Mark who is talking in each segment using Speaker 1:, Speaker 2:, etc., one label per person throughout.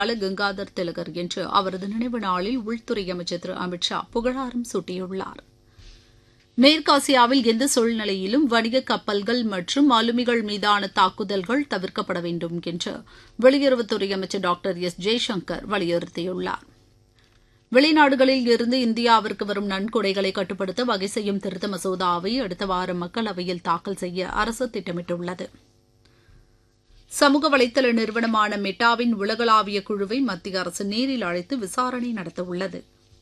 Speaker 1: பால கங்காதர் திலகர் என்று அவரது நினைவு நாளில் உள்துறை அமைச்சர் திரு அமித் ஷா புகழாரம் சூட்டியுள்ளார் மேற்காசியாவில் எந்த சூழ்நிலையிலும் வணிக கப்பல்கள் மற்றும் மாலுமிகள் மீதான தாக்குதல்கள் தவிர்க்கப்பட வேண்டும் என்று வெளியுறவுத்துறை அமைச்சர் டாக்டர் எஸ் ஜெய்சங்கர் வலியுறுத்தியுள்ளார் வெளிநாடுகளில் இருந்து இந்தியாவிற்கு வரும் நன்கொடைகளை கட்டுப்படுத்த வகை செய்யும் திருத்த மசோதாவை அடுத்த வாரம் மக்களவையில் தாக்கல் செய்ய அரசு திட்டமிட்டுள்ளது சமூக வலைதள நிறுவனமான மெட்டாவின் உலகளாவிய குழுவை மத்திய அரசு நேரில் அழைத்து விசாரணை நடத்தவுள்ளது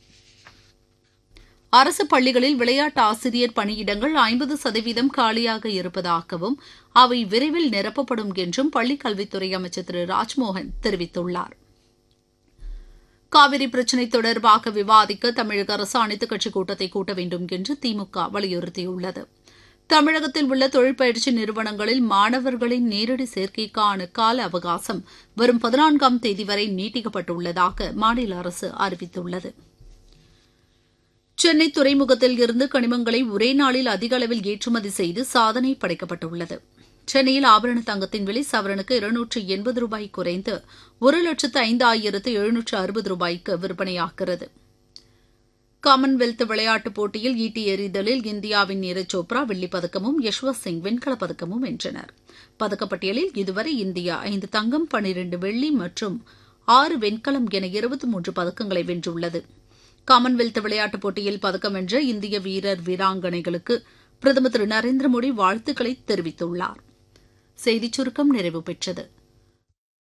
Speaker 1: அரசு பள்ளிகளில் விளையாட்டு ஆசிரியர் பணியிடங்கள் ஐம்பது சதவீதம் காலியாக இருப்பதாகவும் அவை விரைவில் நிரப்பப்படும் என்றும் பள்ளிக் கல்வித்துறை அமைச்சர் திரு ராஜ்மோகன் தெரிவித்துள்ளார் காவிரி பிரச்சினை தொடர்பாக விவாதிக்க தமிழக அரசு அனைத்துக் கட்சிக் கூட்டத்தை கூட்ட வேண்டும் என்று திமுக வலியுறுத்தியுள்ளது தமிழகத்தில் உள்ள தொழிற்பயிற்சி நிறுவனங்களில் மாணவர்களின் நேரடி சேர்க்கைக்கான கால அவகாசம் வரும் பதினான்காம் தேதி வரை நீட்டிக்கப்பட்டுள்ளதாக மாநில அரசு அறிவித்துள்ளது சென்னை துறைமுகத்தில் இருந்து கனிமங்களை ஒரே நாளில் அதிக அளவில் ஏற்றுமதி செய்து சாதனை படைக்கப்பட்டுள்ளது சென்னையில் ஆபரண தங்கத்தின் விலை சவரனுக்கு இருநூற்று எண்பது ரூபாய் குறைந்து ஒரு லட்சத்து ஐந்தாயிரத்து எழுநூற்று அறுபது ரூபாய்க்கு விற்பனையாகிறது காமன்வெல்த் விளையாட்டுப் போட்டியில் ஈட்டி எறிதலில் இந்தியாவின் நீரஜ் சோப்ரா வெள்ளிப் பதக்கமும் யஷ்வந்த் சிங் வெண்கலப் பதக்கமும் வென்றனர் பதக்கப்பட்டியலில் இதுவரை இந்தியா ஐந்து தங்கம் பனிரண்டு வெள்ளி மற்றும் ஆறு வெண்கலம் என இருபத்தி மூன்று பதக்கங்களை வென்றுள்ளது காமன்வெல்த் விளையாட்டுப் போட்டியில் பதக்கம் வென்ற இந்திய வீரர் வீராங்கனைகளுக்கு பிரதமர் திரு நரேந்திர மோடி வாழ்த்துக்களை தெரிவித்துள்ளார் செய்திச் சுருக்கம் நிறைவு பெற்றது